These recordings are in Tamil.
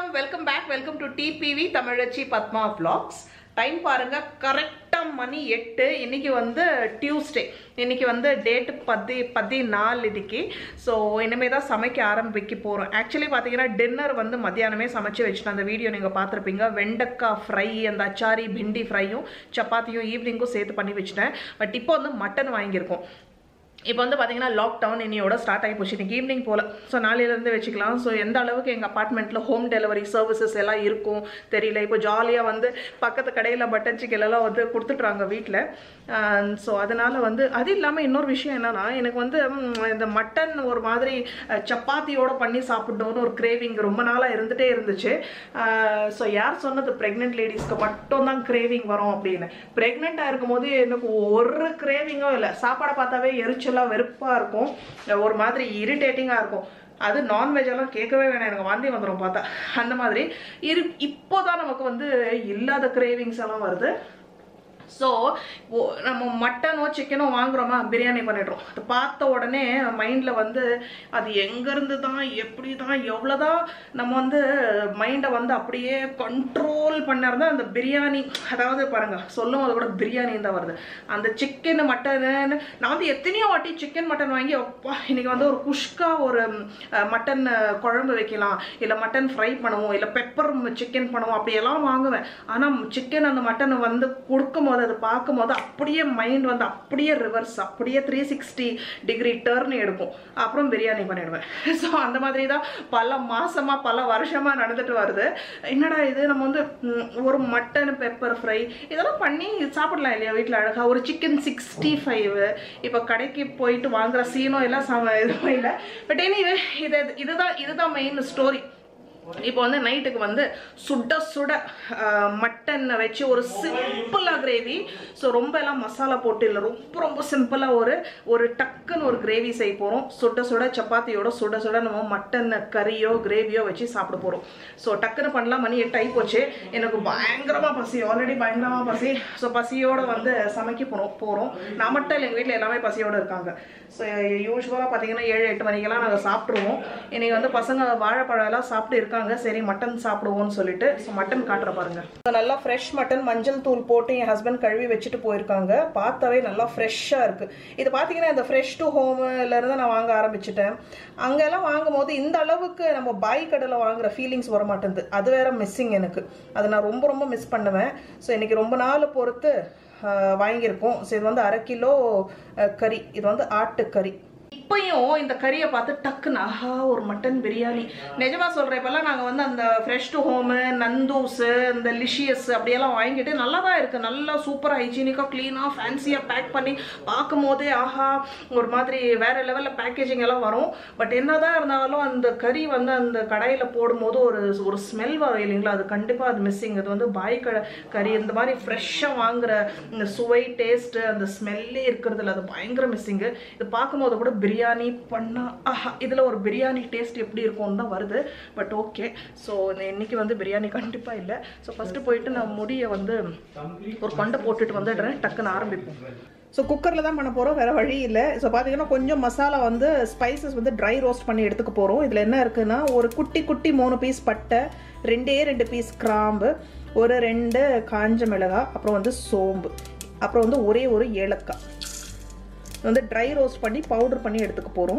வணக்கம் welcome back welcome to TPV Tamizhachi Padma vlogs time பாருங்க கரெக்டாக மணி எட்டு இன்னைக்கு வந்து டியூஸ்டே இன்னைக்கு வந்து டேட் பதி பதினாலு இன்னைக்கு ஸோ இனிமே தான் சமைக்க ஆரம்பிக்க போகிறோம் ஆக்சுவலி பார்த்தீங்கன்னா டின்னர் வந்து மத்தியானமே சமைச்சு வச்சுட்டேன் அந்த வீடியோ நீங்கள் பார்த்துருப்பீங்க வெண்டைக்காய் ஃப்ரை அந்த அச்சாரி பிண்டி ஃப்ரையும் சப்பாத்தியும் ஈவினிங்கும் சேர்த்து பண்ணி வச்சுட்டேன் பட் இப்போ வந்து மட்டன் வாங்கியிருக்கோம் இப்போ வந்து பார்த்தீங்கன்னா லாக்டவுன் இன்னையோட ஸ்டார்ட் ஆகி போச்சு இன்னைக்கு ஈவினிங் போல் ஸோ நாளையிலேருந்து வச்சுக்கலாம் ஸோ எந்த அளவுக்கு எங்கள் அப்பார்ட்மெண்ட்டில் ஹோம் டெலிவரி சர்வீசஸ் எல்லாம் இருக்கும் தெரியல இப்போ ஜாலியாக வந்து பக்கத்து கடையில் பட்டன் சிக்கன் எல்லாம் வந்து கொடுத்துட்றாங்க வீட்டில் ஸோ அதனால் வந்து அது இல்லாமல் இன்னொரு விஷயம் என்னன்னா எனக்கு வந்து ம், இந்த மட்டன் ஒரு மாதிரி அஹ், சப்பாத்தியோட பண்ணி சாப்பிட்டோன்னு ஒரு கிரேவிங் ரொம்ப நாளாக இருந்துகிட்டே இருந்துச்சு ஸோ யார் சொன்னது ப்ரெக்னென்ட் லேடிஸ்க்கு மட்டும் தான் கிரேவிங் வரும் அப்படின்னு ப்ரெக்னெண்ட்டாக இருக்கும்போது எனக்கு ஒரு கிரேவிங்கும் இல்லை சாப்பாடை பார்த்தாவே எரிச்சலாக வெறுப்பாக இருக்கும் ஒரு மாதிரி இரிட்டேட்டிங்காக இருக்கும் அது நான்வெஜ் எல்லாம் கேட்கவே வேணாம் எனக்கு வாந்தி வந்துடும் பார்த்தா அந்த மாதிரி இரு இப்போதான் நமக்கு வந்து இல்லாத கிரேவிங்ஸ் எல்லாம் வருது ஸோ நம்ம மட்டனோ சிக்கனோ வாங்குறோமா பிரியாணி பண்ணிடுறோம் அது பார்த்த உடனே மைண்டில் வந்து அது எங்கேருந்து தான் எப்படி தான் எவ்வளோ தான் நம்ம வந்து மைண்டை வந்து அப்படியே கண்ட்ரோல் பண்ணாருந்தா அந்த பிரியாணி அதாவது பாருங்க சொல்லும் போது கூட பிரியாணி தான் வருது அந்த சிக்கன் மட்டன் நான் வந்து எத்தனையோ வாட்டி சிக்கன் மட்டன் வாங்கி அப்பா இன்னைக்கு வந்து ஒரு குஷ்கா ஒரு மட்டன் குழம்பு வைக்கலாம் இல்லை மட்டன் ஃப்ரை பண்ணுவோம் இல்லை பெப்பர் சிக்கன் பண்ணுவோம் அப்படியெல்லாம் வாங்குவேன் ஆனால் சிக்கன் அந்த மட்டன் வந்து கொடுக்கும் போது அதை பார்க்கும் போது அப்படியே மைண்ட் வந்து அப்படியே ரிவர்ஸ் அப்படியே த்ரீ சிக்ஸ்டி டிகிரி டர்ன் எடுக்கும் அப்புறம் பிரியாணி பண்ணிடுவேன் ஸோ அந்த மாதிரி தான் பல மாசமா பல வருஷமா நடந்துட்டு வருது என்னடா இது நம்ம வந்து ம், ஒரு மட்டன் பெப்பர் ஃப்ரை இதெல்லாம் பண்ணி சாப்பிடலாம் இல்லையா வீட்டில் அழகா ஒரு சிக்கன் சிக்ஸ்டி ஃபைவ் இப்போ கடைக்கு போயிட்டு வாங்குற சீனும் எல்லாம் சம இதுவும் இல்லை பட் எனிவே இது இதுதான் இதுதான் மெயின் ஸ்டோரி இப்போ வந்து நைட்டுக்கு வந்து சுட சுட மட்டனை வச்சு ஒரு சிம்பிளாக கிரேவி ஸோ ரொம்ப எல்லாம் மசாலா போட்டு இல்லை ரொம்ப ரொம்ப சிம்பிளாக ஒரு ஒரு டக்குன்னு ஒரு கிரேவி செய்ய போகிறோம் சுட சுட சப்பாத்தியோட சுட சுட நம்ம மட்டன் கறியோ கிரேவியோ வச்சு சாப்பிட போகிறோம் ஸோ டக்குன்னு பண்ணலாம் மணி எட்டு ஆகி போச்சு எனக்கு பயங்கரமாக பசி ஆல்ரெடி பயங்கரமாக பசி ஸோ பசியோடு வந்து சமைக்க போகிறோம் போகிறோம் நான் மட்டும் இல்லை எங்கள் வீட்டில் எல்லாமே பசியோடு இருக்காங்க ஸோ யூஸ்வலாக பார்த்தீங்கன்னா ஏழு எட்டு மணிக்கெல்லாம் நாங்கள் சாப்பிட்ருவோம் இன்னைக்கு வந்து பசங்க வாழைப்பழம் எல்லாம் சாப்பிட்டு இருக்காங்க சரி மட்டன் சாப்பிடுவோம்னு சொல்லிட்டு ஸோ மட்டன் காட்டுற பாருங்க So, நல்லா ஃப்ரெஷ் மட்டன் மஞ்சள் தூள் போட்டு என் ஹஸ்பண்ட் கழுவி வச்சுட்டு போயிருக்காங்க பார்த்தாவே நல்லா ஃப்ரெஷ்ஷாக இருக்கு இது பார்த்தீங்கன்னா இந்த ஃப்ரெஷ் டு ஹோம்ல இருந்து நான் வாங்க ஆரம்பிச்சிட்டேன் அங்கெல்லாம் வாங்கும் போது இந்த அளவுக்கு நம்ம பாய் கடையில் வாங்குற ஃபீலிங்ஸ் வர மாட்டேங்குது அது வேற மிஸ்ஸிங் எனக்கு அதை நான் ரொம்ப ரொம்ப மிஸ் பண்ணுவேன் ஸோ இன்னைக்கு ரொம்ப நாள் பொறுத்து ஆஹ், வாங்கியிருக்கோம் ஸோ இது வந்து அரை கிலோ அஹ், கறி இது வந்து ஆட்டுக்கறி இப்பயும் இந்த கறியை பார்த்து டக்குன்னு ஆஹா ஒரு மட்டன் பிரியாணி நிஜமா சொல்றேன் இப்பெல்லாம் நாங்கள் வந்து அந்த ஃப்ரெஷ் டு ஹோமு நந்தூஸ் இந்த லிஷியஸ் அப்படியெல்லாம் வாங்கிட்டு நல்லா தான் இருக்கு நல்லா சூப்பராக ஹைஜீனிக்காக க்ளீனாக ஃபேன்சியாக பேக் பண்ணி பார்க்கும் போதே ஆஹா ஒரு மாதிரி வேற லெவலில் பேக்கேஜிங் எல்லாம் வரும் பட் என்னதான் இருந்தாலும் அந்த கறி வந்து அந்த கடையில் போடும்போது ஒரு ஒரு ஸ்மெல் வரும் இல்லைங்களா அது கண்டிப்பாக அது மிஸ்ஸிங் அது வந்து பாய் க கறி இந்த மாதிரி ஃப்ரெஷ்ஷாக வாங்குற இந்த சுவை டேஸ்ட்டு அந்த ஸ்மெல்லே இருக்கிறதுல அது பயங்கர மிஸ்ஸிங்கு இது பார்க்கும்போது கூட பிரியாணி பண்ணா ஆஹா இதில் ஒரு பிரியாணி டேஸ்ட் எப்படி இருக்கும்னு தான் வருது பட் ஓகே ஸோ இன்னைக்கு வந்து பிரியாணி கண்டிப்பாக இல்லை ஸோ ஃபஸ்ட்டு போயிட்டு நான் முடியை வந்து ஒரு கொண்டை போட்டுட்டு வந்துடுறேன் டக்குன்னு ஆரம்பிப்போம் ஸோ குக்கரில் தான் பண்ண போகிறோம் வேறு வழி இல்லை ஸோ பார்த்தீங்கன்னா கொஞ்சம் மசாலா வந்து ஸ்பைசஸ் வந்து ட்ரை ரோஸ்ட் பண்ணி எடுத்துக்க போகிறோம் இதில் என்ன இருக்குன்னா ஒரு குட்டி குட்டி மூணு பீஸ் பட்டை ரெண்டே ரெண்டு பீஸ் கிராம்பு ஒரு ரெண்டு காஞ்ச மிளகாய் அப்புறம் வந்து சோம்பு அப்புறம் வந்து ஒரே ஒரு ஏலக்காய் இது வந்து ட்ரை ரோஸ்ட் பண்ணி பவுடர் பண்ணி எடுத்துக்க போகிறோம்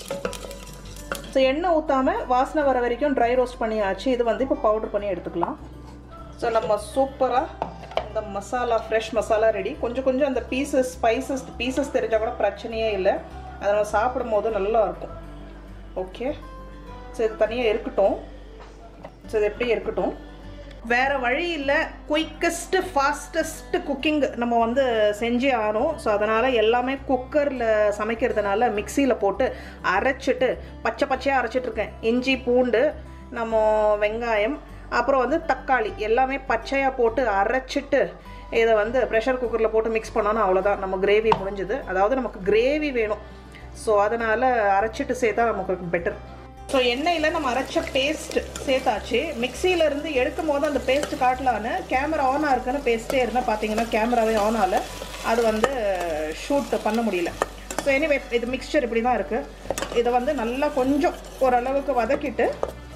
ஸோ எண்ணெய் ஊற்றாமல் வாசனை வர வரைக்கும் ட்ரை ரோஸ்ட் பண்ணியாச்சு இது வந்து இப்போ பவுடர் பண்ணி எடுத்துக்கலாம் ஸோ நம்ம சூப்பராக இந்த மசாலா ஃப்ரெஷ் மசாலா ரெடி கொஞ்சம் கொஞ்சம் அந்த பீசஸ் ஸ்பைசஸ் பீசஸ் தெரிஞ்சால் கூட பிரச்சனையே இல்லை அதை நம்ம சாப்பிடும் போது நல்லா இருக்கும் ஓகே ஸோ இது தனியாக இருக்கட்டும் ஸோ இது எப்படியே இருக்கட்டும் வேற வழி இல்லை குயிக்கஸ்ட் ஃபாஸ்டஸ்ட் குக்கிங் நம்ம வந்து செஞ்சே ஆகணும் ஸோ அதனால் எல்லாமே குக்கரில் சமைக்கிறதுனால மிக்சியில் போட்டு அரைச்சிட்டு பச்சை பச்சையாக அரைச்சிட்டு இருக்கேன் இஞ்சி பூண்டு நம்ம வெங்காயம் அப்புறம் வந்து தக்காளி எல்லாமே பச்சையாக போட்டு அரைச்சிட்டு இதை வந்து ப்ரெஷர் குக்கரில் போட்டு மிக்ஸ் பண்ணோன்னா அவ்வளோதான் நம்ம கிரேவி முடிஞ்சுது அதாவது நமக்கு கிரேவி வேணும் ஸோ அதனால் அரைச்சிட்டு சேர்த்தா நமக்கு பெட்டர் ஸோ எண்ணெயில் நம்ம அரைச்ச பேஸ்ட் சேர்த்தாச்சு மிக்சியில இருந்து எடுக்கும் போது அந்த பேஸ்ட் காட்டலான்னு கேமரா ஆன் இருக்குன்னு பேஸ்ட்டே இருந்தால் பார்த்தீங்கன்னா கேமராவே ஆன் ஆகல அது வந்து ஷூட் பண்ண முடியல ஸோ எனிவே இது மிக்சர் இப்படி தான் இருக்குது இதை வந்து நல்லா கொஞ்சம் ஓரளவுக்கு வதக்கிட்டு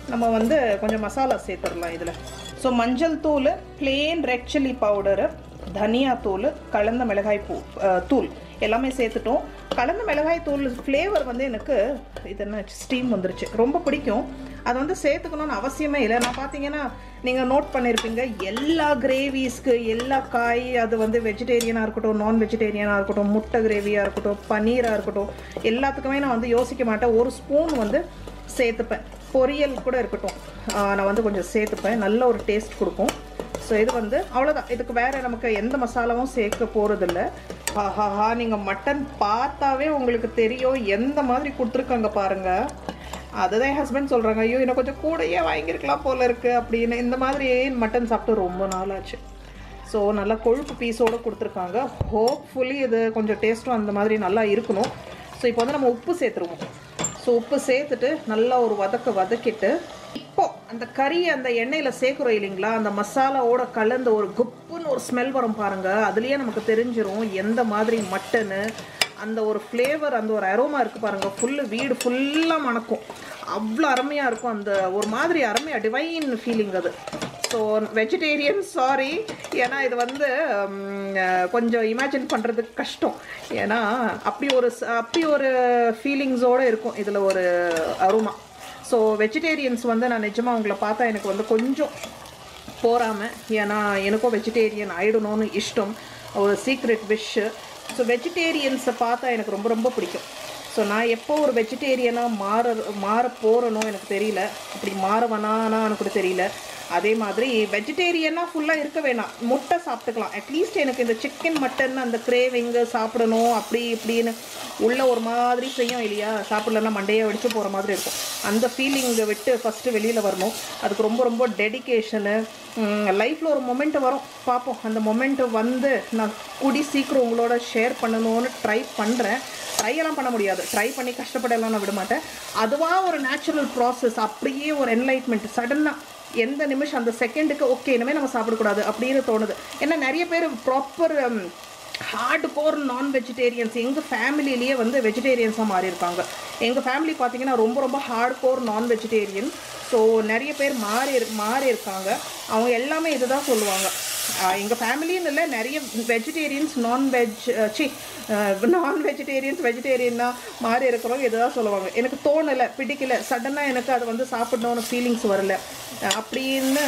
நம்ம வந்து கொஞ்சம் மசாலா சேர்த்துடலாம் இதில் ஸோ மஞ்சள் தூள் பிளேன் ரெட் சில்லி பவுடரு தனியா தூள் கலந்த மிளகாய் பூ அஹ், தூள் எல்லாமே சேர்த்துட்டோம் கலந்த மிளகாய் தூள் ஃப்ளேவர் வந்து எனக்கு இது என்ன ஸ்டீம் வந்துருச்சு ரொம்ப பிடிக்கும் அது வந்து சேர்த்துக்கணும்னு அவசியமே இல்லை நான் பார்த்தீங்கன்னா நீங்கள் நோட் பண்ணியிருப்பீங்க எல்லா கிரேவிஸ்க்கு எல்லா காய் அது வந்து வெஜிடேரியனாக இருக்கட்டும் நான் வெஜிடேரியனாக இருக்கட்டும் முட்டை கிரேவியாக இருக்கட்டும் பன்னீராக இருக்கட்டும் எல்லாத்துக்குமே நான் வந்து யோசிக்க மாட்டேன் ஒரு ஸ்பூன் வந்து சேர்த்துப்பேன் பொரியல் கூட இருக்கட்டும் ஆஹ் நான் வந்து கொஞ்சம் சேர்த்துப்பேன் நல்ல ஒரு டேஸ்ட் கொடுக்கும் ஸோ இது வந்து அவ்வளோதான் இதுக்கு வேற நமக்கு எந்த மசாலாவும் சேர்க்க போகிறதில்ல ஆஹாஹா நீங்கள் மட்டன் பார்த்தாவே உங்களுக்கு தெரியும் எந்த மாதிரி கொடுத்துருக்காங்க பாருங்க அதுதான் என் ஹஸ்பண்ட் சொல்கிறாங்க ஐயோ இன்னும் கொஞ்சம் கூடயே வாங்கியிருக்கலாம் போல இருக்கு அப்படின்னு இந்த மாதிரி மட்டன் சாப்பிட்டு ரொம்ப நாள் ஆச்சு ஸோ நல்லா கொழுப்பு பீஸோடு கொடுத்துருக்காங்க ஹோப்ஃபுல்லி இது கொஞ்சம் டேஸ்ட்டும் அந்த மாதிரி நல்லா இருக்கணும் ஸோ இப்போ வந்து நம்ம உப்பு சேர்த்துருவோம் ஸோ உப்பு சேர்த்துட்டு நல்லா ஒரு வதக்க வதக்கிட்டு இப்போ அந்த கறி அந்த எண்ணெயில் சேர்க்குறோம் இல்லைங்களா அந்த மசாலாவோட கலந்த ஒரு குப்புன்னு ஒரு ஸ்மெல் வரும் பாருங்க அதுலேயே நமக்கு தெரிஞ்சிரும் எந்த மாதிரி மட்டனு அந்த ஒரு ஃப்ளேவர் அந்த ஒரு அரோமா இருக்குது பாருங்கள் ஃபுல்லு வீடு ஃபுல்லாக மணக்கும் அவ்வளோ அருமையாக இருக்கும் அந்த ஒரு மாதிரி அருமையாக டிவைன் ஃபீலிங் அது ஸோ வெஜிடேரியன் சாரி ஏன்னா இது வந்து ம், அஹ், கொஞ்சம் இமேஜின் பண்ணுறதுக்கு கஷ்டம் ஏன்னா அப்படி ஒரு ச- அப்படி ஒரு ஃபீலிங்ஸோடு இருக்கும் இதில் ஒரு அருமா ஸோ வெஜிடேரியன்ஸ் வந்து நான் நிஜமாக உங்களை பார்த்தா எனக்கு வந்து கொஞ்சம் போகாமல் ஏன்னா எனக்கும் வெஜிடேரியன் ஆயிடணும்னு இஷ்டம் ஒரு சீக்ரெட் விஷ் ஸோ வெஜிடேரியன்ஸை பார்த்தா எனக்கு ரொம்ப ரொம்ப பிடிக்கும் ஸோ நான் எப்போ ஒரு வெஜிடேரியனாக மாற மாற போகிறனோ எனக்கு தெரியல அப்படி மாறவனானா எனக்கு கூட தெரியல அதே மாதிரி வெஜிடேரியனாக ஃபுல்லாக இருக்க வேணாம் முட்டை சாப்பிட்டுக்கலாம் அட்லீஸ்ட் எனக்கு இந்த சிக்கன் மட்டன் அந்த கிரேவிங்கு சாப்பிடணும் அப்படி இப்படின்னு உள்ள ஒரு மாதிரி செய்யும் இல்லையா சாப்பிடலன்னா மண்டையை வெடிச்சு போகிற மாதிரி இருக்கும் அந்த ஃபீலிங்கை விட்டு ஃபஸ்ட்டு வெளியில் வரணும் அதுக்கு ரொம்ப ரொம்ப டெடிகேஷனு லைஃப்பில் ஒரு மொமெண்ட் வரும் பார்ப்போம் அந்த மொமெண்ட் வந்து நான் கூடி சீக்கிரம் உங்களோட ஷேர் பண்ணணும்னு ட்ரை பண்ணுறேன் ட்ரை எல்லாம் பண்ண முடியாது ட்ரை பண்ணி கஷ்டப்படலாம் நான் விட மாட்டேன் அதுவாக ஒரு நேச்சுரல் ப்ராசஸ் அப்படியே ஒரு என்லைட்மெண்ட் சடனாக எந்த நிமிஷம் அந்த செகண்டுக்கு ஓகே இனிமேல் நம்ம சாப்பிடக்கூடாது அப்படின்னு தோணுது ஏன்னா நிறைய பேர் proper hardcore non vegetarians எங்கள் ஃபேமிலிலேயே வந்து வெஜிடேரியன்ஸாக மாறி இருக்காங்க எங்கள் ஃபேமிலி பார்த்தீங்கன்னா ரொம்ப ரொம்ப hardcore non vegetarian so நிறைய பேர் மாறி இரு- மாறி இருக்காங்க அவங்க எல்லாமே இதுதான் சொல்லுவாங்க எங்கள் ஃபேமிலின்னு இல்லை நிறைய வெஜிடேரியன்ஸ் நான்வெஜ் சி நான் வெஜிடேரியன்ஸ் வெஜிடேரியன்னா மாறி இருக்கிறவங்க இதுதான் சொல்லுவாங்க எனக்கு தோணலை பிடிக்கல சடனாக எனக்கு அது வந்து சாப்பிடணும்னு ஃபீலிங்ஸ் வரல அஹ் அப்படின்னு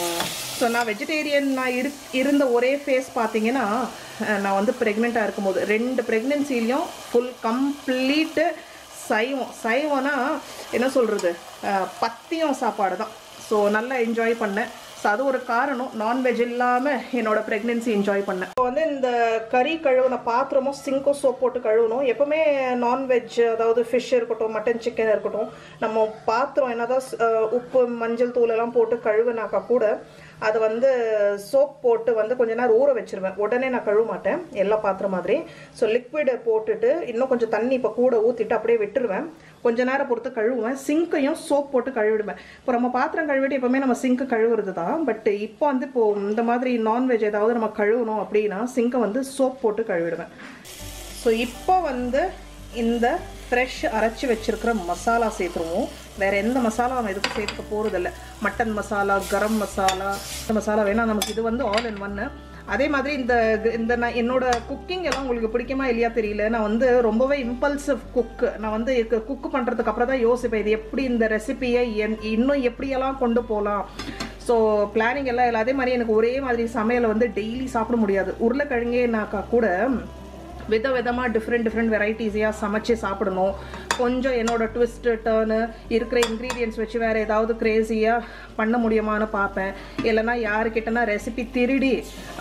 ஸோ நான் வெஜிடேரியன் நான் இரு இருந்த ஒரே ஃபேஸ் பார்த்தீங்கன்னா அஹ் நான் வந்து ப்ரெக்னெண்ட்டாக இருக்கும்போது ரெண்டு ப்ரெக்னென்சிலையும் ஃபுல் கம்ப்ளீட்டு சைவம் சைவம்னா என்ன சொல்கிறது பத்தியம் சாப்பாடு தான் ஸோ நல்லா என்ஜாய் பண்ணேன் ஸோ அது ஒரு காரணம் நான்வெஜ் இல்லாமல் என்னோட ப்ரெக்னென்சி என்ஜாய் பண்ணேன் இப்போ வந்து இந்த கறி கழுவுன பாத்திரமும் சிங்க்கும் சோப் போட்டு கழுவணும் எப்பவுமே நான்வெஜ் அதாவது ஃபிஷ் இருக்கட்டும் மட்டன் சிக்கன் இருக்கட்டும் நம்ம பாத்திரம் என்னதான் ஸ்- அஹ் உப்பு மஞ்சள் தூள் எல்லாம் போட்டு கழுவுனாக்கா கூட அதை வந்து சோப் போட்டு வந்து கொஞ்ச நேரம் ஊற வச்சிருவேன் உடனே நான் கழுவ மாட்டேன் எல்லா பாத்திரம் மாதிரி ஸோ லிக்விடை போட்டுட்டு இன்னும் கொஞ்சம் தண்ணி இப்போ கூட ஊற்றிட்டு அப்படியே விட்டுருவேன் கொஞ்ச நேரம் பொறுத்து கழுவுவேன் சிங்க்கையும் சோப் போட்டு கழுவிடுவேன் இப்போ நம்ம பாத்திரம் கழுவிட்டு எப்பவுமே நம்ம சிங்க்கு கழுவுறது தான் பட் இப்போ வந்து இப்போ இந்த மாதிரி நான்வெஜ் ஏதாவது நம்ம கழுவணும் அப்படின்னா சிங்கை வந்து சோப் போட்டு கழுவிடுவேன் ஸோ இப்போ வந்து இந்த ஃப்ரெஷ் அரைச்சி வச்சிருக்கிற மசாலா சேர்த்துருவோம் வேற எந்த மசாலா நம்ம எதுக்கும் சேர்த்துக்க போகிறதில்ல மட்டன் மசாலா கரம் மசாலா இந்த மசாலா வேணால் நமக்கு இது வந்து ஆல் இன் ஒன்று அதே மாதிரி இந்த இந்த நான் என்னோட குக்கிங் எல்லாம் உங்களுக்கு பிடிக்குமா இல்லையா தெரியல நான் வந்து ரொம்பவே இம்பல்சிவ் குக்கு நான் வந்து குக்கு பண்ணுறதுக்கு அப்புறம் தான் யோசிப்பேன் இது எப்படி இந்த ரெசிபியை இன்னும் எப்படியெல்லாம் கொண்டு போகலாம் ஸோ பிளானிங் எல்லாம் இல்லை அதே மாதிரி எனக்கு ஒரே மாதிரி சமையலை வந்து டெய்லி சாப்பிட முடியாது உருளைக்கிழங்கேனாக்கா கூட வித விதமாக டிஃப்ரெண்ட் டிஃப்ரெண்ட் வெரைட்டிஸையாக சமைச்சு சாப்பிடணும் கொஞ்சம் என்னோட ட்விஸ்ட்டு டேர்னு இருக்கிற இன்க்ரீடியன்ஸ் வச்சு வேறு ஏதாவது க்ரேஸியாக பண்ண முடியுமான்னு பார்ப்பேன் இல்லைன்னா யாருக்கிட்டனா ரெசிபி திருடி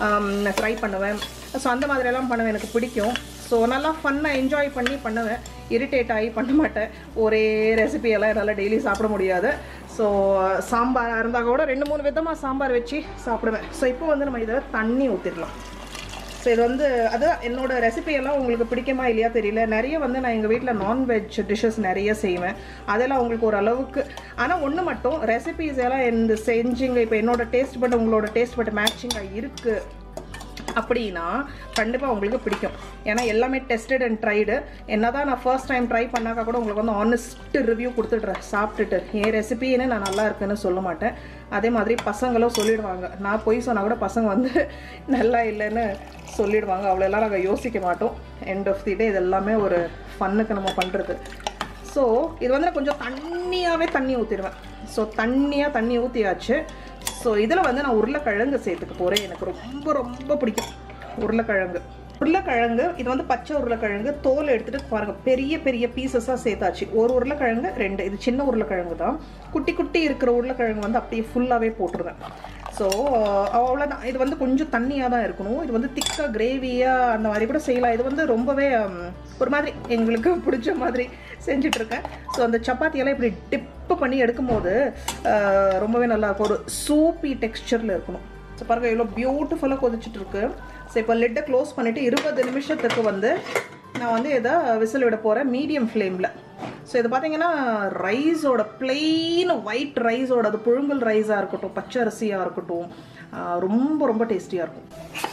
ட்ரை பண்ணுவேன் ஸோ அந்த மாதிரியெல்லாம் பண்ணுவேன் எனக்கு பிடிக்கும் ஸோ நல்லா ஃபன்னாக என்ஜாய் பண்ணி பண்ணுவேன் இரிட்டேட் ஆகி பண்ண மாட்டேன் ஒரே ரெசிபியெல்லாம் என்னால் டெய்லி சாப்பிட முடியாது ஸோ சாம்பார் இருந்தால் கூட ரெண்டு மூணு விதமாக சாம்பார் வச்சு சாப்பிடுவேன் ஸோ இப்போ வந்து நம்ம இதை தண்ணி ஊற்றிடலாம் ஸோ இது வந்து அதான் என்னோட ரெசிபி எல்லாம் உங்களுக்கு பிடிக்குமா இல்லையா தெரியல நிறைய வந்து நான் எங்கள் வீட்டில் நான்வெஜ் டிஷ்ஷஸ் நிறைய செய்வேன் அதெல்லாம் உங்களுக்கு ஒரு அளவுக்கு ஆனால் ஒன்று மட்டும் ரெசிபிஸ் எல்லாம் இந்த செஞ்சுங்க இப்போ என்னோட டேஸ்ட் பட் உங்களோட டேஸ்ட் பட் மேட்சிங்காக இருக்குது அப்படின்னா கண்டிப்பாக உங்களுக்கு பிடிக்கும் ஏன்னா எல்லாமே டெஸ்டட் அண்ட் ட்ரைடு என்னதான் நான் ஃபர்ஸ்ட் டைம் ட்ரை பண்ணாக்கா கூட உங்களுக்கு வந்து ஆனஸ்ட் ரிவ்யூ கொடுத்துட்றேன் சாப்பிட்டுட்டு என் ரெசிபின்னு நான் நல்லா இருக்குன்னு சொல்ல மாட்டேன் அதே மாதிரி பசங்களும் சொல்லிடுவாங்க நான் பொய் சொன்னால் கூட பசங்க வந்து நல்லா இல்லைன்னு சொல்லிடுவாங்க அவ்வளோலாம் நாங்கள் யோசிக்க மாட்டோம் எண்ட் ஆஃப் தி டே இது எல்லாமே ஒரு ஃபன்னுக்கு நம்ம பண்ணுறது ஸோ இது வந்து நான் கொஞ்சம் தண்ணியாகவே தண்ணி ஊற்றிடுவேன் ஸோ தண்ணியாக தண்ணி ஊற்றியாச்சு ஸோ இதில் வந்து நான் உருளைக்கிழங்கு சேர்த்துக்க போகிறேன் எனக்கு ரொம்ப ரொம்ப பிடிக்கும் உருளைக்கிழங்கு உருளைக்கிழங்கு இது வந்து பச்சை உருளைக்கிழங்கு தோல் எடுத்துகிட்டு பாருங்கள் பெரிய பெரிய பீசஸாக சேர்த்தாச்சு ஒரு உருளைக்கிழங்கு ரெண்டு இது சின்ன உருளைக்கிழங்கு தான் குட்டி குட்டி இருக்கிற உருளைக்கிழங்கு வந்து அப்படியே ஃபுல்லாகவே போட்டுருவேன் ஸோ அவ்வளோதான் இது வந்து கொஞ்சம் தண்ணியாக தான் இருக்கணும் இது வந்து திக்காக கிரேவியாக அந்த மாதிரி கூட செய்யலாம் இது வந்து ரொம்பவே ம், ஒரு மாதிரி எங்களுக்கு பிடிச்ச மாதிரி செஞ்சிட்ருக்கேன் ஸோ அந்த சப்பாத்தியெல்லாம் இப்படி டிப்பு பண்ணி எடுக்கும்போது அஹ், ரொம்பவே நல்லா இருக்கும் ஒரு சூப்பி டெக்ஸ்சரில் இருக்கணும் ஸோ பாருங்க எவ்வளோ பியூட்டிஃபுல்லாக கொதிச்சிட்டு இருக்கு ஸோ இப்போ லிட்டை க்ளோஸ் பண்ணிவிட்டு இருபது நிமிஷத்துக்கு வந்து நான் வந்து இதை விசில் விட போகிறேன் மீடியம் ஃப்ளேமில் ஸோ இது பார்த்தீங்கன்னா ரைஸோட பிளெயின் ஒயிட் ரைஸோட அது புழுங்கல் ரைஸாக இருக்கட்டும் பச்சை அரிசியாக இருக்கட்டும் ஆஹ் ரொம்ப ரொம்ப டேஸ்டியாக இருக்கும்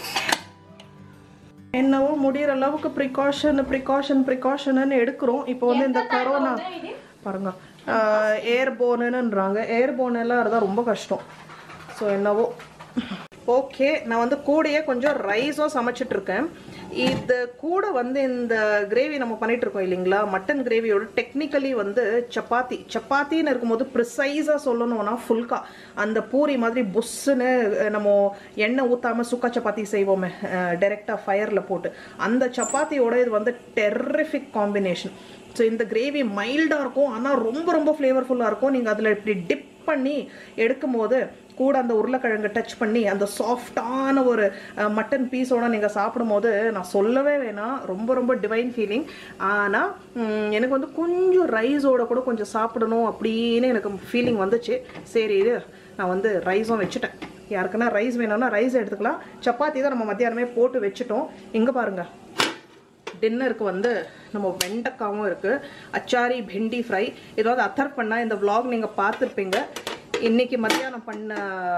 என்னவோ முடிகிற அளவுக்கு ப்ரிகாஷன் ப்ரிகாஷன் ப்ரிகாஷன்னு எடுக்கிறோம் இப்போ வந்து இந்த கரோனா பாருங்க ஏர் போனுன்றாங்க ஏர் போன் எல்லாம் இருந்தால் ரொம்ப கஷ்டம் ஸோ என்னவோ ஓகே நான் வந்து கூடயே கொஞ்சம் ரைஸும் சமைச்சிட்டு இருக்கேன் இது கூட வந்து இந்த கிரேவி நம்ம பண்ணிட்டு இருக்கோம் இல்லைங்களா மட்டன் கிரேவியோட டெக்னிக்கலி வந்து சப்பாத்தி சப்பாத்தின்னு இருக்கும்போது ப்ரிசைஸாக சொல்லணும்னா ஃபுல்கா அந்த பூரி மாதிரி புஷ்ஷுன்னு அஹ், நம்ம எண்ணெய் ஊற்றாம சுக்கா சப்பாத்தி செய்வோமே டைரெக்டாக ஃபயரில் போட்டு அந்த சப்பாத்தியோட இது வந்து டெர்ரிஃபிக் காம்பினேஷன் ஸோ இந்த கிரேவி மைல்டாக இருக்கும் ஆனால் ரொம்ப ரொம்ப ஃப்ளேவர்ஃபுல்லாக இருக்கும் நீங்கள் அதில் இப்படி டிப் பண்ணி எடுக்கும்போது கூட அந்த உருளைக்கிழங்கு டச் பண்ணி அந்த சாஃப்டான ஒரு மட்டன் பீஸோட நீங்கள் சாப்பிடும்போது நான் சொல்லவே வேணாம் ரொம்ப ரொம்ப டிவைன் ஃபீலிங் ஆனால் எனக்கு வந்து கொஞ்சம் ரைஸோட கூட கொஞ்சம் சாப்பிடணும் அப்படின்னு எனக்கு ஃபீலிங் வந்துச்சு சரி இது நான் வந்து ரைஸும் வச்சுட்டேன் யாருக்குன்னா ரைஸ் வேணும்னா ரைஸ் எடுத்துக்கலாம் சப்பாத்தி தான் நம்ம மத்தியானமே போட்டு வச்சுட்டோம் இங்கே பாருங்கள் டின்னருக்கு வந்து நம்ம வெண்டைக்காவும் இருக்குது அச்சாரி பெண்டி ஃப்ரை ஏதாவது அத்தர் பண்ணால் இந்த vlog நீங்கள் பார்த்துருப்பீங்க இன்னைக்கு மத்தியானம் பண்ண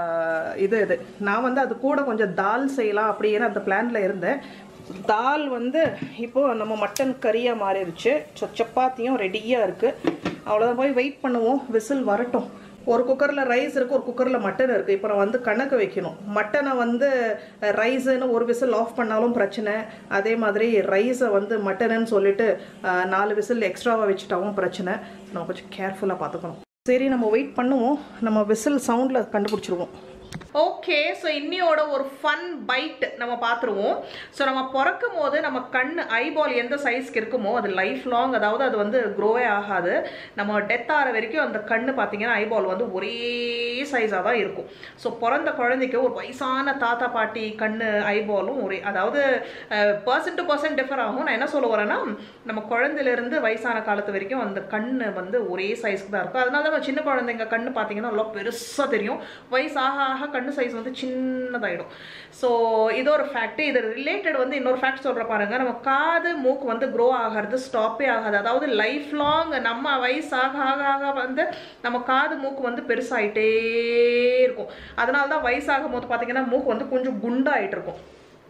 இது இது நான் வந்து அது கூட கொஞ்சம் தால் செய்யலாம் அப்படின்னு அந்த பிளானில் இருந்தேன் தால் வந்து இப்போ நம்ம மட்டன் கறியாக மாறிடுச்சு ஸோ சப்பாத்தியும் ரெடியாக இருக்குது அவ்வளோதான் போய் வெயிட் பண்ணுவோம் விசில் வரட்டும் ஒரு குக்கரில் ரைஸ் இருக்குது ஒரு குக்கரில் மட்டன் இருக்குது இப்போ நான் வந்து கணக்கு வைக்கணும் மட்டனை வந்து ரைஸுன்னு ஒரு விசில் ஆஃப் பண்ணாலும் பிரச்சனை அதே மாதிரி ரைஸை வந்து மட்டனுன்னு சொல்லிட்டு அஹ், நாலு விசில் எக்ஸ்ட்ராவாக வச்சுட்டாவும் பிரச்சனை நம்ம கொஞ்சம் கேர்ஃபுல்லாக பார்த்துக்கணும் சரி நம்ம வெயிட் பண்ணுவோம் நம்ம விசில் சவுண்டில் கண்டுபிடிச்சிருவோம் ஓகே ஸோ இன்னியோட ஒரு ஃபன் பைட் நம்ம பார்த்துருவோம் ஸோ நம்ம பிறக்கும் போது நம்ம கண் ஐபால் எந்த சைஸ்க்கு இருக்குமோ அது லைஃப் லாங் அதாவது அது வந்து க்ரோவே ஆகாது நம்ம டெத் ஆகிற வரைக்கும் அந்த கண் பார்த்தீங்கன்னா ஐபால் வந்து ஒரே சைஸாக தான் இருக்கும் ஸோ பிறந்த குழந்தைக்கு ஒரு வயசான தாத்தா பாட்டி கண் ஐபாலும் ஒரே அதாவது பர்சன் டு பர்சன் டிஃபர் ஆகும் நான் என்ன சொல்ல வரேன்னா நம்ம குழந்தையிலேருந்து வயசான காலத்து வரைக்கும் அந்த கண் வந்து ஒரே சைஸ்க்கு தான் இருக்கும் அதனால தான் நம்ம சின்ன குழந்தைங்க கண் பார்த்தீங்கன்னா நல்லா பெருசாக தெரியும் வயசாக ஆக கண்ணு சைஸ் வந்து சின்னதாயிடும் ஸோ இது ஒரு ஃபேக்ட் இது ரிலேட்டட் வந்து இன்னொரு ஃபேக்ட் சொல்கிற பாருங்க நம்ம காது மூக்கு வந்து க்ரோ ஆகிறது ஸ்டாப்பே ஆகாது அதாவது லைஃப் லாங் நம்ம வயசாக ஆக ஆக வந்து நம்ம காது மூக்கு வந்து பெருசாயிட்டே இருக்கும் அதனால தான் வயசாகும் போது பார்த்தீங்கன்னா மூக்கு வந்து கொஞ்சம் குண்டாயிட்டு இருக்கும்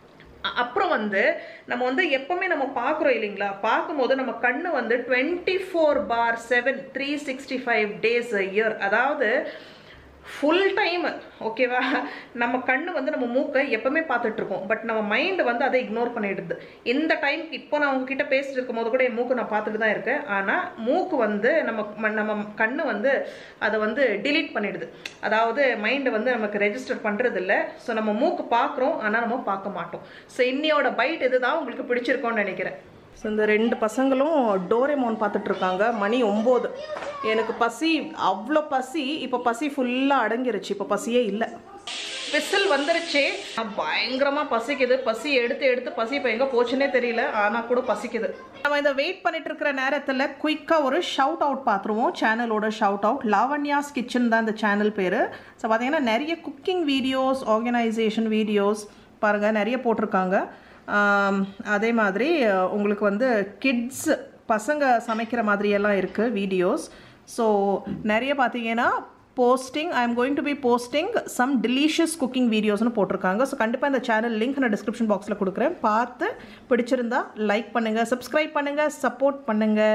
அ- அப்புறம் வந்து நம்ம வந்து எப்பவுமே நம்ம பார்க்குறோம் இல்லைங்களா பார்க்கும்போது நம்ம கண்ணு வந்து twenty four bar seven three sixty five days year அதாவது ஃபுல் டைம் ஓகேவா நம்ம கண்ணு வந்து நம்ம மூக்கை எப்பவுமே பார்த்துட்டு இருக்கோம் பட் நம்ம மைண்ட் வந்து அதை இக்னோர் பண்ணிடுது இந்த டைம் இப்போ நான் உங்ககிட்ட பேசிட்டு இருக்கும் போது கூட என் மூக்கு நான் பார்த்துட்டு தான் இருக்கேன் ஆனால் மூக்கு வந்து நம்ம ம- நம்ம கண்ணு வந்து அதை வந்து delete பண்ணிடுது அதாவது மைண்டை வந்து நமக்கு ரெஜிஸ்டர் பண்ணுறது இல்லை ஸோ நம்ம மூக்கு பார்க்குறோம் ஆனால் நம்ம பார்க்க மாட்டோம் ஸோ இன்னியோட பைட் இதுதான் உங்களுக்கு பிடிச்சிருக்கோன்னு நினைக்கிறேன் ஸோ இந்த ரெண்டு பசங்களும் டோரேமோன் பார்த்துட்டு இருக்காங்க மணி ஒம்பது எனக்கு பசி அவ்வளோ பசி இப்போ பசி ஃபுல்லாக அடங்கிருச்சு இப்போ பசியே இல்லை விசில் வந்துருச்சு பயங்கரமாக பசிக்குது பசி எடுத்து எடுத்து பசி இப்போ எங்கே போச்சுன்னே தெரியல ஆனால் கூட பசிக்குது நம்ம இந்த வெயிட் பண்ணிட்டு இருக்கிற நேரத்தில் குயிக்காக ஒரு ஷவுட் அவுட் பார்த்துருவோம் சேனலோட ஷவுட் அவுட் லாவண்யாஸ் கிச்சன் தான் இந்த சேனல் பேர் ஸோ பார்த்தீங்கன்னா நிறைய குக்கிங் வீடியோஸ் ஆர்கனைசேஷன் வீடியோஸ் பாருங்கள் நிறைய போட்டிருக்காங்க ஆம், அதே மாதிரி அஹ், உங்களுக்கு வந்து கிட்ஸ் பசங்க சமைக்கிற மாதிரியெல்லாம் இருக்குது வீடியோஸ் ஸோ நிறைய பார்த்தீங்கன்னா posting I am going to be posting some delicious cooking வீடியோஸ்னு போட்டிருக்காங்க ஸோ கண்டிப்பாக இந்த சேனல் லிங்க் நான் டிஸ்கிரிப்ஷன் பாக்ஸில் கொடுக்குறேன் பார்த்து பிடிச்சிருந்தா லைக் பண்ணுங்கள் சப்ஸ்கிரைப் பண்ணுங்கள் சப்போர்ட் பண்ணுங்கள்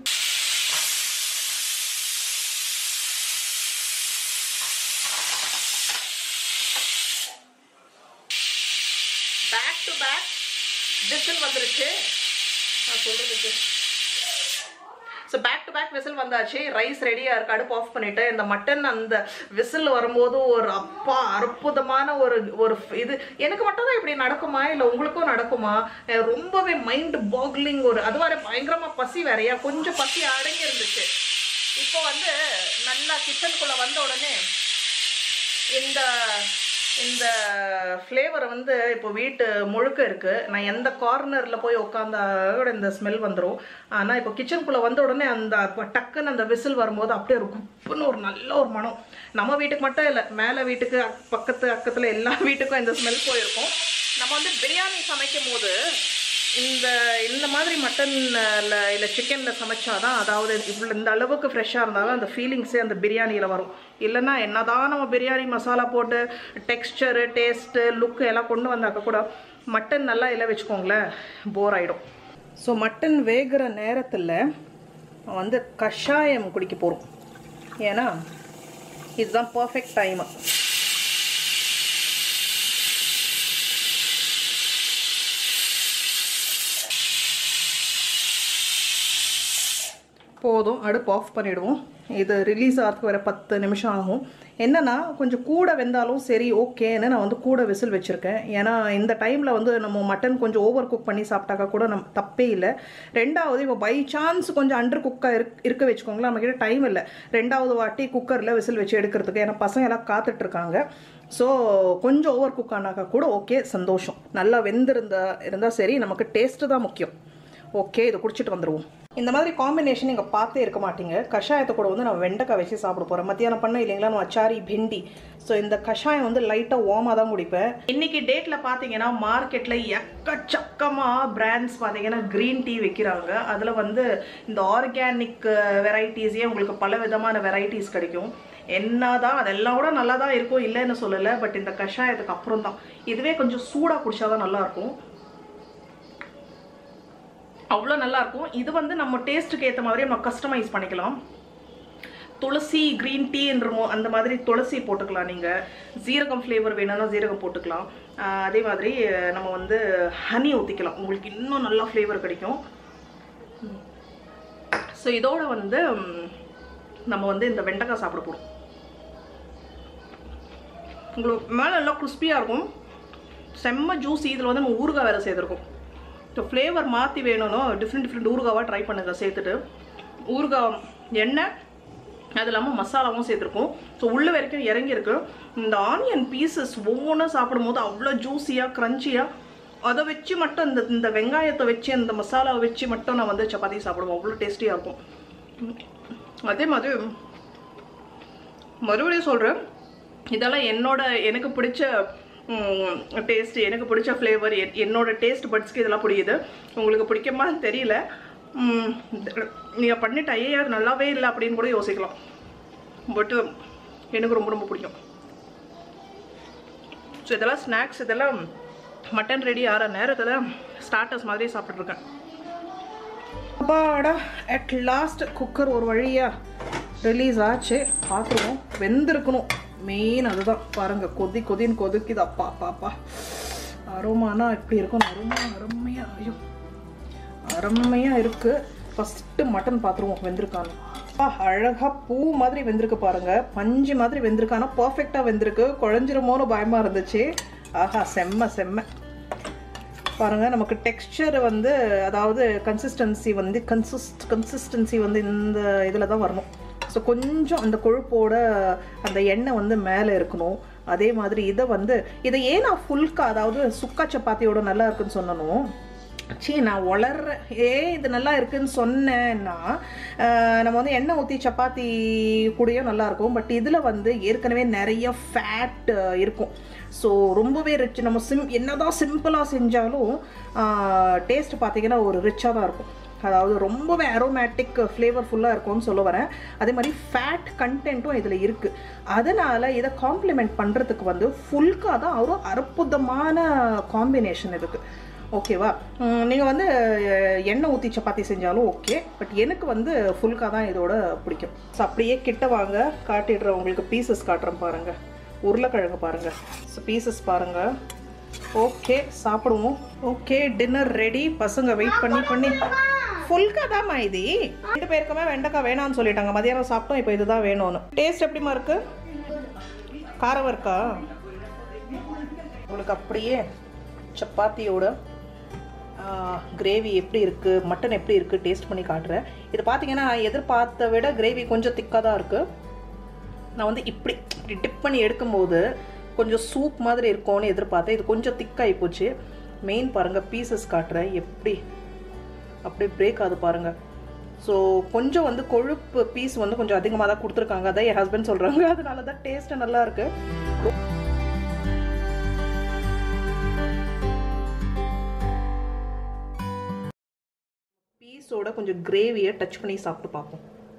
பேக் டு பேக் விசில் வந்துருச்சு நான் சொல்றதுக்கு so back to back whistle வந்தாச்சு ரைஸ் ரெடியாக இருக்கு அடுப்பு ஆஃப் பண்ணிட்டு இந்த மட்டன் அந்த விசில் வரும்போது ஒரு அப்பா அற்புதமான ஒரு ஒரு இது எனக்கு மட்டும் தான் இப்படி நடக்குமா இல்லை உங்களுக்கும் நடக்குமா அஹ் ரொம்பவே மைண்ட் பாக்லிங் ஒரு அது வரை பயங்கரமா பசி வேறையா கொஞ்சம் பசி அடங்கி இருந்துச்சு இப்போ வந்து நல்லா கிச்சனுக்குள்ள வந்த உடனே இந்த இந்த ஃப்ளேவர் வந்து இப்போ வீட்டு முழுக்க இருக்குது நான் எந்த கார்னரில் போய் உட்காந்தா கூட இந்த ஸ்மெல் வந்துடும் ஆனால் இப்போ கிச்சனுக்குள்ளே வந்த உடனே அந்த இப்போ டக்குன்னு அந்த விசில் வரும்போது அப்படியே ஒரு குப்புன்னு ஒரு நல்ல ஒரு மனம் நம்ம வீட்டுக்கு மட்டும் இல்லை மேலே வீட்டுக்கு அக்- பக்கத்து அக்கத்தில் எல்லா வீட்டுக்கும் இந்த ஸ்மெல் போயிருக்கும் நம்ம வந்து பிரியாணி சமைக்கும் போது இந்த இந்த மாதிரி மட்டன்ல இல்லை சிக்கனில் சமைச்சாதான் அதாவது இவ்வளோ இந்த அளவுக்கு ஃப்ரெஷ்ஷாக இருந்தாலும் அந்த ஃபீலிங்ஸே அந்த பிரியாணியில் வரும் இல்லைன்னா என்னதான் நம்ம பிரியாணி மசாலா போட்டு டெக்ஸ்டரு டேஸ்ட்டு லுக்கு எல்லாம் கொண்டு வந்தாக்க கூட மட்டன் நல்லா இல்லை வச்சுக்கோங்களேன் போர் ஆகிடும் ஸோ மட்டன் வேகிற நேரத்தில் வந்து கஷாயம் குடிக்க போகிறோம் ஏன்னா இதுதான் பர்ஃபெக்ட் டைமு போதும் அடுப்பு ஆஃப் பண்ணிடுவோம் இது ரிலீஸ் ஆகிறதுக்கு வர பத்து நிமிஷம் ஆகும் என்னன்னா கொஞ்சம் கூட வெந்தாலும் சரி ஓகேன்னு நான் வந்து கூட விசில் வச்சுருக்கேன் ஏன்னா இந்த டைமில் வந்து நம்ம மட்டன் கொஞ்சம் ஓவர் குக் பண்ணி சாப்பிட்டாக்கா கூட நம்ம தப்பே இல்லை ரெண்டாவது இப்போ பை சான்ஸ் கொஞ்சம் அண்டர் குக்காக இருக் இருக்க வச்சுக்கோங்களேன் நம்மக்கிட்ட டைம் இல்லை ரெண்டாவது வாட்டி குக்கரில் விசில் வச்சு எடுக்கிறதுக்கு ஏன்னா பசங்க எல்லாம் காத்துட்ருக்காங்க ஸோ கொஞ்சம் ஓவர் குக் ஆனாக்கா கூட ஓகே சந்தோஷம் நல்லா வெந்திருந்தா இருந்தால் சரி நமக்கு டேஸ்ட்டு தான் முக்கியம் ஓகே இதை குடிச்சிட்டு வந்துடுவோம் இந்த மாதிரி காம்பினேஷன் நீங்கள் பார்த்தே இருக்க மாட்டீங்க கஷாயத்தை கூட வந்து நான் வெண்டைக்காய் வச்சு சாப்பிட போகிறேன் மத்தியானம் பண்ண இல்லைங்களா நான் அச்சாரி பிண்டி ஸோ இந்த கஷாயம் வந்து லைட்டாக ஓமாக தான் குடிப்பேன் இன்னைக்கு டேட்டில் பார்த்தீங்கன்னா மார்க்கெட்டில் எக்கச்சக்கமாக பிராண்ட்ஸ் பார்த்தீங்கன்னா க்ரீன் டீ வைக்கிறாங்க அதில் வந்து இந்த ஆர்கானிக் வெரைட்டிஸே உங்களுக்கு பல விதமான வெரைட்டிஸ் கிடைக்கும் என்னதான் அதெல்லாம் கூட நல்லா தான் இருக்கும் இல்லைன்னு சொல்லலை பட் இந்த கஷாயத்துக்கு அப்புறம் தான் இதுவே கொஞ்சம் சூடாக குடிச்சாதான் நல்லா இருக்கும் அவ்வளோ நல்லா இருக்கும் இது வந்து நம்ம டேஸ்ட்டுக்கு ஏற்ற மாதிரி நம்ம கஸ்டமைஸ் பண்ணிக்கலாம் துளசி க்ரீன் டீன்றமோ அந்த மாதிரி துளசி போட்டுக்கலாம் நீங்கள் ஜீரகம் ஃப்ளேவர் வேணும்னா ஜீரகம் போட்டுக்கலாம் ஆஹ் அதே மாதிரி அஹ், நம்ம வந்து ஹனி ஊற்றிக்கலாம் உங்களுக்கு இன்னும் நல்லா ஃப்ளேவர் கிடைக்கும் ஸோ இதோட வந்து ம், நம்ம வந்து இந்த வெண்டைக்காய் சாப்பிட போகிறோம் உங்களுக்கு மேலே நல்லா கிறிஸ்பியாக இருக்கும் செம்ம ஜூஸி இதில் வந்து நம்ம ஊறுகாய் வேறு சேர்த்துருக்கோம் ஸோ ஃப்ளேவர் மாற்றி வேணும்னோ டிஃப்ரெண்ட் டிஃப்ரெண்ட் ஊறுகாவாக ட்ரை பண்ணுங்கள் சேர்த்துட்டு ஊறுகாய் எண்ணெய் அது இல்லாமல் மசாலாவும் சேர்த்துருக்கோம் ஸோ உள்ள வரைக்கும் இறங்கியிருக்கு இந்த ஆனியன் பீசஸ் ஒவ்வொன்றும் சாப்பிடும்போது அவ்வளோ ஜூஸியாக க்ரன்ச்சியாக அதை வச்சு மட்டும் இந்த இந்த வெங்காயத்தை வச்சு அந்த மசாலாவை வச்சு மட்டும் நான் வந்து சப்பாத்தி சாப்பிடுவோம் அவ்வளோ டேஸ்டியாக இருக்கும் உம். அதே மாதிரி மறுபடியும் சொல்கிறேன் இதெல்லாம் என்னோட எனக்கு பிடிச்ச டேஸ்ட் எனக்கு பிடிச்ச ஃப்ளேவர் என்னோட டேஸ்ட் பட்ஸ்க்கு இதெல்லாம் பிடிக்குது உங்களுக்கு பிடிக்குமா தெரியல நீங்கள் பண்ணிட்டு ஐயா அது நல்லாவே இல்லை அப்படின்னு கூட யோசிக்கலாம் பட்டு எனக்கு ரொம்ப ரொம்ப பிடிக்கும் ஸோ இதெல்லாம் ஸ்நாக்ஸ் இதெல்லாம் மட்டன் ரெடி ஆகிற நேரத்தில் ஸ்டார்டர்ஸ் மாதிரி சாப்பிட்ருக்கேன் அப்பாடா அட் லாஸ்ட் குக்கர் ஒரு வழியா ரிலீஸ் ஆச்சு பார்த்துருவோம் வெந்திருக்கணும் மெயின் அதுதான் பாருங்க கொதி கொதின்னு கொதிக்குது அப்பா அப்பா அப்பா அருமானா இப்படி இருக்கும் அருமா அருமையா ஐயோ அருமையாக இருக்குது ஃபஸ்ட்டு மட்டன் பார்த்துருவோம் வெந்திருக்கான்னு அப்பா அழகாக பூ மாதிரி வெந்திருக்கு பாருங்க பஞ்சு மாதிரி வெந்திருக்கு ஆனால் பர்ஃபெக்டாக வெந்திருக்கு குழஞ்சிருமோன்னு பயமாக இருந்துச்சு ஆஹா செம்ம செம்ம பாருங்க நமக்கு டெக்ஸ்சர் வந்து அதாவது கன்சிஸ்டன்சி வந்து கன்சிஸ்ட் கன்சிஸ்டன்சி வந்து இந்த இதில் தான் வரணும் ஸோ கொஞ்சம் அந்த கொழுப்போட அந்த எண்ணெய் வந்து மேலே இருக்கணும் அதே மாதிரி இதை வந்து இதை ஏன் நான் ஃபுல்கா அதாவது சுக்கா சப்பாத்தியோட நல்லா இருக்குன்னு சொன்னனும் சீ நான் வளர்ற ஏ இது நல்லா இருக்குன்னு சொன்னேன்னா ஆஹ், நம்ம வந்து எண்ணெய் ஊற்றி சப்பாத்தி கூடயும் நல்லா இருக்கும் பட் இதில் வந்து ஏற்கனவே நிறைய ஃபேட் இருக்கும் ஸோ ரொம்பவே ரிச் நம்ம சிம் என்னதான் சிம்பிளாக செஞ்சாலும் டேஸ்ட் பார்த்தீங்கன்னா ஒரு ரிச்சாக தான் இருக்கும் அதாவது ரொம்பவே அரோமேட்டிக் ஃப்ளேவர்ஃபுல்லாக இருக்கும்னு சொல்ல வரேன் அதே மாதிரி ஃபேட் கண்டென்ட்டும் இதில் இருக்குது அதனால் இதை காம்ப்ளிமெண்ட் பண்ணுறதுக்கு வந்து ஃபுல்காக தான் ஒரு அற்புதமான காம்பினேஷன் இருக்குது ஓகேவா நீங்கள் வந்து அஹ், எண்ணெய் ஊற்றி சப்பாத்தி செஞ்சாலும் ஓகே பட் எனக்கு வந்து ஃபுல்கா தான் இதோட பிடிக்கும் ஸோ அப்படியே கிட்ட வாங்க காட்டிடுறேன் உங்களுக்கு பீசஸ் காட்டுறேன் பாருங்கள் உருளைக்கிழங்கு பாருங்கள் ஸோ பீசஸ் பாருங்கள் ஓகே சாப்பிடுவோம் ஓகே டின்னர் ரெடி பசங்க வெயிட் பண்ணி பண்ணி ஃபுல்கா தான்மா இது ரெண்டு பேருக்குமே வெண்டைக்காய் வேணாம்னு சொல்லிட்டாங்க மதியானம் சாப்பிட்டோம் இப்போ இதுதான் வேணும்னு டேஸ்ட் எப்படிமா இருக்கு காரம் இருக்கா உங்களுக்கு அப்படியே சப்பாத்தியோட கிரேவி எப்படி இருக்குது மட்டன் எப்படி இருக்குது டேஸ்ட் பண்ணி காட்டுறேன் இது பார்த்தீங்கன்னா எதிர்பார்த்த விட கிரேவி கொஞ்சம் திக்காக தான் இருக்குது நான் வந்து இப்படி இப்படி டிப் பண்ணி எடுக்கும்போது கொஞ்சம் சூப் மாதிரி இருக்கும்னு எதிர்பார்த்தேன் இது கொஞ்சம் திக்காகி போச்சு மெயின் பாருங்கள் பீசஸ் காட்டுறேன் எப்படி அப்படியே பிரேக் ஆகுது பாருங்கள் ஸோ கொஞ்சம் வந்து கொழுப்பு பீஸ் வந்து கொஞ்சம் அதிகமாக தான் கொடுத்துருக்காங்க அதான் என் ஹஸ்பண்ட் சொல்கிறாங்க அதனால தான் டேஸ்ட்டு நல்லா இருக்கு பீஸோட கொஞ்சம் கிரேவியை டச் பண்ணி சாப்பிட்டு பார்ப்போம்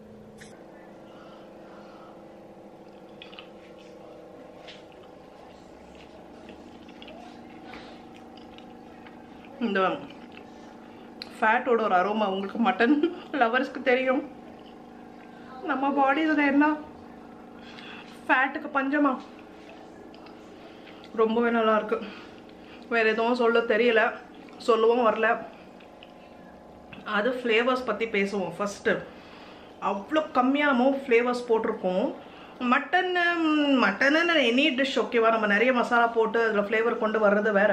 இந்த ஃபேட்டோட ஒரு அரோமா உங்களுக்கு மட்டன் லவர்ஸ்க்கு தெரியும் நம்ம பாடியில் என்ன ஃபேட்டுக்கு பஞ்சமா ரொம்பவே நல்லா இருக்கு வேற எதுவும் சொல்ல தெரியல சொல்லவும் வரல அது ஃப்ளேவர்ஸ் பற்றி பேசுவோம் ஃபஸ்ட்டு அவ்வளோ கம்மியாக நம்ம ஃப்ளேவர்ஸ் போட்டிருக்கோம் மட்டன் மட்டன்னு எனி டிஷ் ஓகேவா நம்ம நிறைய மசாலா போட்டு அதில் ஃப்ளேவர் கொண்டு வர்றது வேற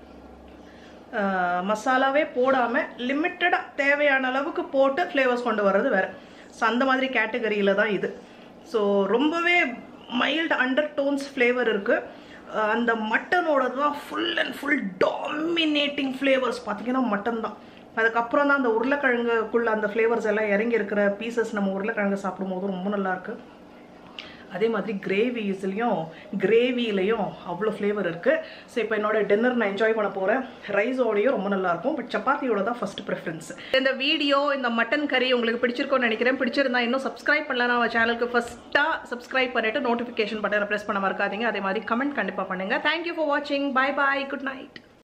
ஆஹ் மசாலாவே போடாமல் லிமிட்டடாக தேவையான அளவுக்கு போட்டு ஃப்ளேவர்ஸ் கொண்டு வர்றது வேறு ஸோ அந்த மாதிரி கேட்டகரியில் தான் இது ஸோ ரொம்பவே மைல்டு அண்டர் டோன்ஸ் ஃப்ளேவர் இருக்குது அந்த மட்டனோட தான் full and full dominating flavours பார்த்தீங்கன்னா மட்டன் தான் அதுக்கப்புறம் தான் அந்த உருளைக்கிழங்குக்குள்ள அந்த ஃப்ளேவர்ஸ் எல்லாம் இறங்கி இருக்கிற பீசஸ் நம்ம உருளைக்கிழங்கு சாப்பிடும்போது ரொம்ப நல்லா இருக்கு அதே மாதிரி கிரேவிஸ்லையும் கிரேவிலையும் அவ்வளோ ஃப்ளேவர் இருக்குது ஸோ இப்போ என்னோட டின்னர் நான் என்ஜாய் பண்ண போகிறேன் ரைஸோடையும் ரொம்ப நல்லா இருக்கும் பட் சப்பாத்தியோட தான் ஃபர்ஸ்ட் ப்ரிஃபரன்ஸ் இந்த வீடியோ இந்த மட்டன் கறி உங்களுக்கு பிடிச்சிருக்கோன்னு நினைக்கிறேன் பிடிச்சிருந்தா இன்னும் சப்ஸ்கிரைப் பண்ணலாம் நம்ம சேனலுக்கு ஃபஸ்ட்டாக சப்ஸ்கிரைப் பண்ணிட்டு நோட்டிஃபிகேஷன் பட்டனை ப்ரெஸ் பண்ண மறக்காதீங்க அதே மாதிரி கமெண்ட் கண்டிப்பாக பண்ணுங்கள் தேங்க்யூ ஃபார் வாட்சிங் பை பாய் குட் நைட்